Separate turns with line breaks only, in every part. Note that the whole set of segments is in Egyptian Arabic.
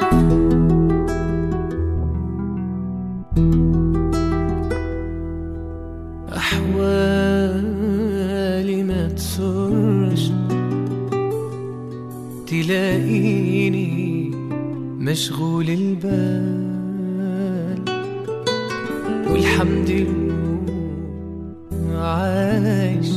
أحوالي ما تسرش تلاقيني مشغول البال والحمد لله عايش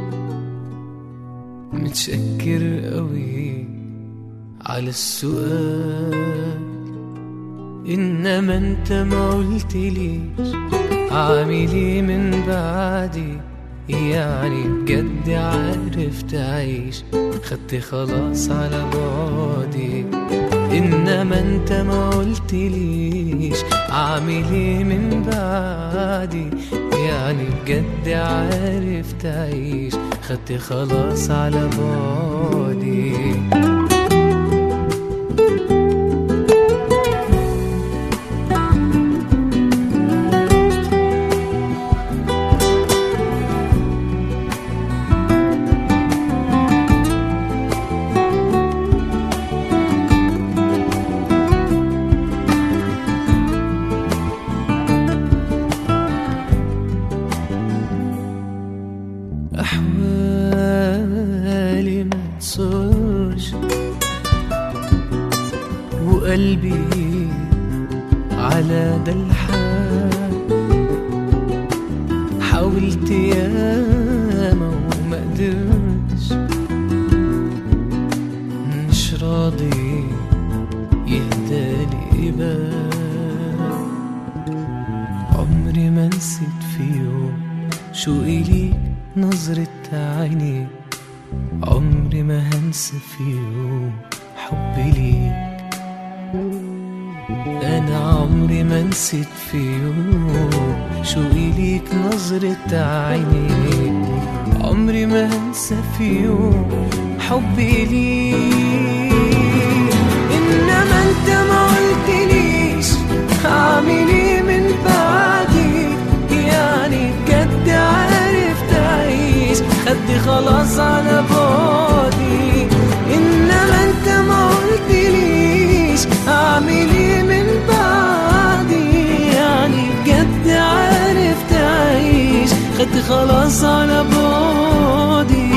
متشكر قوي على السؤال إنما أنت ما قلتليش عامل ايه من بعدي يعني بجد عرفت أعيش خدت خلاص على بعدي إنما أنت ما قلتليش عامل ايه من بعدي يعني بجد عرفت أعيش خدت خلاص على بعدي أحوالي ما تصرش وقلبي على ده الحال حاولت ياما وما قدرتش مش راضي يهدالي بال عمري ما نسيت في يوم شوقي ليك نظرة عيني عمري ما هنسى في يوم حبي ليك أنا عمري ما نسيت في يوم شوقي ليك نظرة عيني عمري ما هنسى في يوم حبي ليك إنما أنت ما قلتليش أعمل إيه من بعدي يعني بجد عرفت أعيش خدي خلاص على بعدي إنما أنت ما قلتليش أعمل إيه من بعدي يعني بجد عرفت أعيش خدي خلاص على بعدي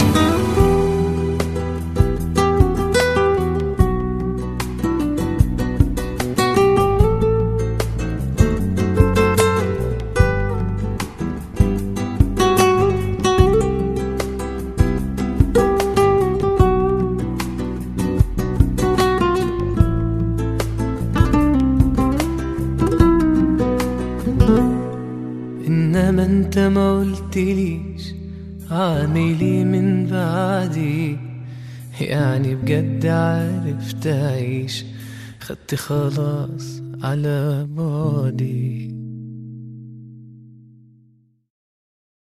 انما انت ما قلتليش عاملي من بعدي يعني بجد عرفت اعيش خدت خلاص على بعدي